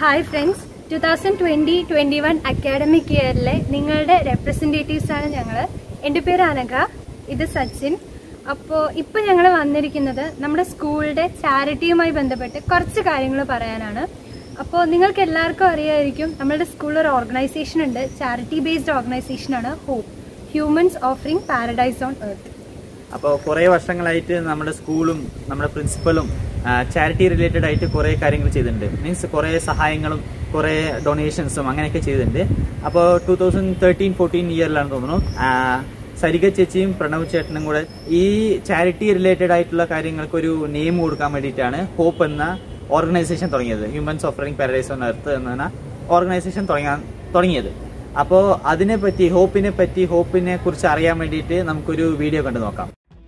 hi friends two thousand twenty twenty one academic ഇയറിലെ നിങ്ങളുടെ representatives ആണ് ഞങ്ങൾ എൻ്റെ പേര് അനഘ ഇത് സച്ചിൻ അപ്പോൾ ഇപ്പോൾ ഞങ്ങൾ വന്നിരിക്കുന്നത് നമ്മുടെ സ്കൂളിൻ്റെ ചാരിറ്റിയുമായി ബന്ധപ്പെട്ട് കുറച്ച് കാര്യങ്ങൾ പറയാനാണ് അപ്പോൾ നിങ്ങൾക്ക് എല്ലാവർക്കും അറിയാമായിരിക്കും നമ്മുടെ സ്കൂളിൽ ഒരു ഓർഗനൈസേഷൻ ഉണ്ട് ചാരിറ്റി ബേസ്ഡ് ഓർഗനൈസേഷനാണ് hope humans offering paradise on earth അപ്പോൾ കുറേ വർഷങ്ങളായിട്ട് നമ്മുടെ സ്കൂളും നമ്മുടെ പ്രിൻസിപ്പലും ചാരിറ്റി റിലേറ്റഡ് ആയിട്ട് കുറേ കാര്യങ്ങൾ ചെയ്തിട്ടുണ്ട് മീൻസ് കുറേ സഹായങ്ങളും കുറേ ഡൊണേഷൻസും അങ്ങനെയൊക്കെ ചെയ്തിട്ടുണ്ട് അപ്പോൾ ടൂ തൗസൻഡ് തേർട്ടീൻ ഫോർട്ടീൻ ഇയറിലാണ് തോന്നുന്നു ആ, സരിക ചേച്ചിയും പ്രണവ് ചേട്ടനും കൂടെ ഈ ചാരിറ്റി റിലേറ്റഡ് ആയിട്ടുള്ള കാര്യങ്ങൾക്ക് ഒരു നെയിം കൊടുക്കാൻ വേണ്ടിയിട്ടാണ് ഹോപ്പ് എന്ന ഓർഗനൈസേഷൻ തുടങ്ങിയത് humans offering paradise on earth എന്ന ഓർഗനൈസേഷൻ തുടങ്ങാൻ തുടങ്ങിയത് അപ്പോൾ അതിനെ പറ്റി ഹോപ്പിനെ പറ്റി ഹോപ്പിനെ കുറിച്ച് അറിയാൻ വേണ്ടിയിട്ട് നമുക്കൊരു വീഡിയോ കണ്ടു നോക്കാം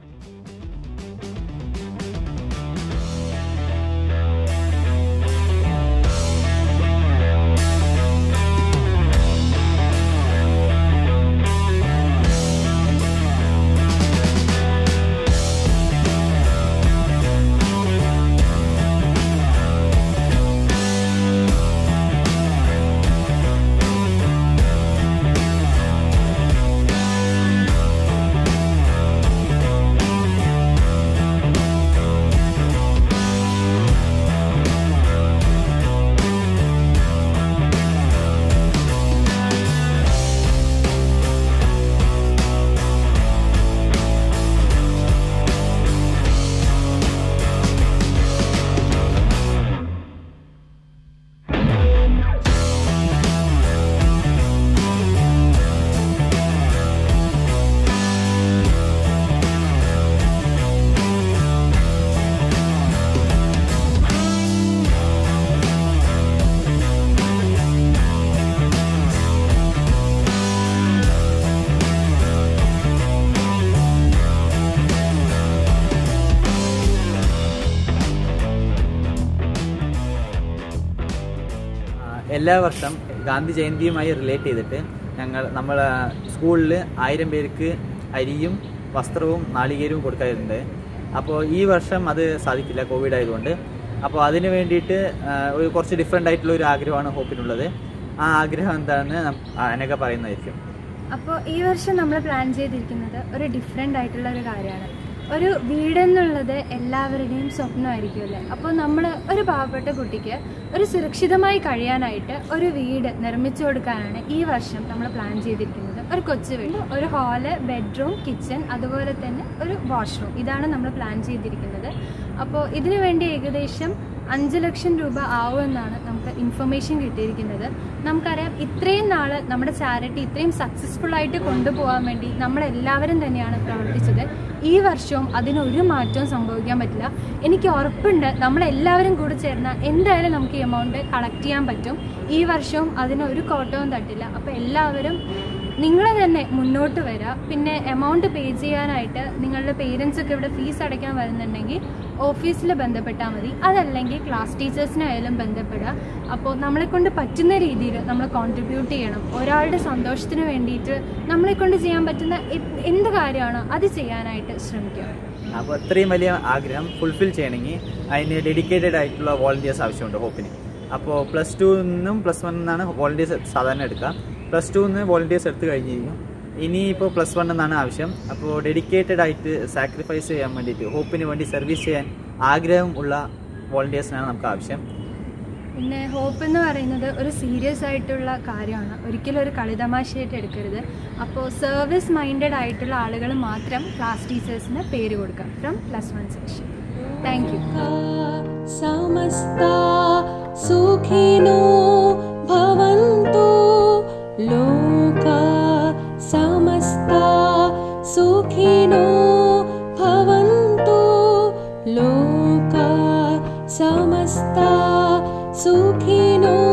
ആ, എല്ലാ വർഷം ഗാന്ധി ജയന്തിയുമായി റിലേറ്റ് ചെയ്തിട്ട് ഞങ്ങൾ നമ്മൾ സ്കൂളിൽ ആയിരം പേർക്ക് അരിയും വസ്ത്രവും നാളികേരവും കൊടുക്കാറുണ്ട് അപ്പോൾ ഈ വർഷം അത് സാധിക്കില്ല കോവിഡ് ആയതുകൊണ്ട് അപ്പോൾ അതിന് വേണ്ടിയിട്ട് ആ, ഒരു കുറച്ച് ഡിഫറെൻ്റ് ആയിട്ടുള്ള ഒരു ആഗ്രഹമാണ് ഹോപ്പിനുള്ളത് ആ ആഗ്രഹം എന്താണെന്ന് നം- അനഘ പറയുന്നതായിരിക്കും അപ്പോൾ ഈ വർഷം നമ്മൾ പ്ലാൻ ചെയ്തിരിക്കുന്നത് ഒരു ഡിഫറെൻ്റ് ആയിട്ടുള്ള ഒരു കാര്യമാണ് ഒരു വീടെന്നുള്ളത് എല്ലാവരുടെയും സ്വപ്നമായിരിക്കുമല്ലേ അപ്പോൾ നമ്മൾ ഒരു പാവപ്പെട്ട കുട്ടിക്ക് ഒരു സുരക്ഷിതമായി കഴിയാനായിട്ട് ഒരു വീട് നിർമ്മിച്ചു കൊടുക്കാനാണ് ഈ വർഷം നമ്മൾ പ്ലാൻ ചെയ്തിരിക്കുന്നത് ഒരു കൊച്ചു വീട് ഒരു ഹാള് ബെഡ്റൂം കിച്ചൺ അതുപോലെ തന്നെ ഒരു വാഷ്റൂം ഇതാണ് നമ്മൾ പ്ലാൻ ചെയ്തിരിക്കുന്നത് അപ്പോൾ ഇതിനു വേണ്ടി ഏകദേശം അഞ്ച് ലക്ഷം രൂപ ആവുമെന്നാണ് നമുക്ക് ഇൻഫർമേഷൻ കിട്ടിയിരിക്കുന്നത് നമുക്കറിയാം ഇത്രയും നാൾ നമ്മുടെ ചാരിറ്റി ഇത്രയും സക്സസ്ഫുൾ ആയിട്ട് കൊണ്ടുപോകാൻ വേണ്ടി നമ്മളെല്ലാവരും തന്നെയാണ് പ്രവർത്തിച്ചത് ഈ വർഷവും അതിനൊരു മാറ്റവും സംഭവിക്കാൻ പറ്റില്ല എനിക്ക് ഉറപ്പുണ്ട് നമ്മളെല്ലാവരും കൂടി ചേർന്നാൽ എന്തായാലും നമുക്ക് ഈ എമൗണ്ട് കളക്ട് ചെയ്യാൻ പറ്റും ഈ വർഷവും അതിനൊരു കോട്ടവും തട്ടില്ല അപ്പോൾ എല്ലാവരും നിങ്ങൾ തന്നെ മുന്നോട്ട് വരിക പിന്നെ എമൗണ്ട് പേ ചെയ്യാനായിട്ട് നിങ്ങളുടെ പേരൻസ് ഒക്കെ ഇവിടെ ഫീസ് അടയ്ക്കാൻ വരുന്നുണ്ടെങ്കിൽ ഓഫീസിൽ ബന്ധപ്പെട്ടാൽ മതി അതല്ലെങ്കിൽ ക്ലാസ് ടീച്ചേഴ്സിനായാലും ബന്ധപ്പെടുക അപ്പോൾ നമ്മളെ കൊണ്ട് പറ്റുന്ന രീതിയിൽ നമ്മൾ കോൺട്രിബ്യൂട്ട് ചെയ്യണം ഒരാളുടെ സന്തോഷത്തിന് വേണ്ടിയിട്ട് നമ്മളെ കൊണ്ട് ചെയ്യാൻ പറ്റുന്ന എ- എന്ത് കാര്യമാണോ അത് ചെയ്യാനായിട്ട് ശ്രമിക്കുക അപ്പോൾ അത്രയും വലിയ ആഗ്രഹം ഫുൾഫിൽ ചെയ്യണമെങ്കിൽ അതിന് ഡെഡിക്കേറ്റഡ് ആയിട്ടുള്ള വോളണ്ടിയേഴ്സ് ആവശ്യമുണ്ട് ഹോപ്പിന് അപ്പോൾ പ്ലസ് ടു നിന്നും പ്ലസ് വൺ നിന്നാണ് വോളണ്ടിയേഴ്സ് സാധാരണ എടുക്കുക പ്ലസ് ടു നിന്ന് വോളണ്ടിയേഴ്സ് എടുത്ത് കഴിഞ്ഞിരിക്കും ഇനിയിപ്പോൾ പ്ലസ് വൺ എന്നാണ് ആവശ്യം അപ്പോൾ ഡെഡിക്കേറ്റഡ് ആയിട്ട് സാക്രിഫൈസ് ചെയ്യാൻ വേണ്ടിയിട്ട് ഹോപ്പിന് വേണ്ടി സർവീസ് ചെയ്യാൻ ആഗ്രഹം ഉള്ള വോളണ്ടിയേഴ്സിനാണ് നമുക്ക് ആവശ്യം പിന്നെ ഹോപ്പ് എന്ന് പറയുന്നത് ഒരു സീരിയസ് ആയിട്ടുള്ള കാര്യമാണ് ഒരിക്കലും ഒരു കളിതമാശയായിട്ട് എടുക്കരുത് അപ്പോൾ സർവീസ് മൈൻഡഡ് ആയിട്ടുള്ള ആളുകൾ മാത്രം ക്ലാസ് ടീച്ചേഴ്സിന് പേര് കൊടുക്കാം from plus one section thank you समस्ता सुखिनो भवन्तु लोका समस्ता सुखिनो भवन्तु लोका समस्ता सुखिनो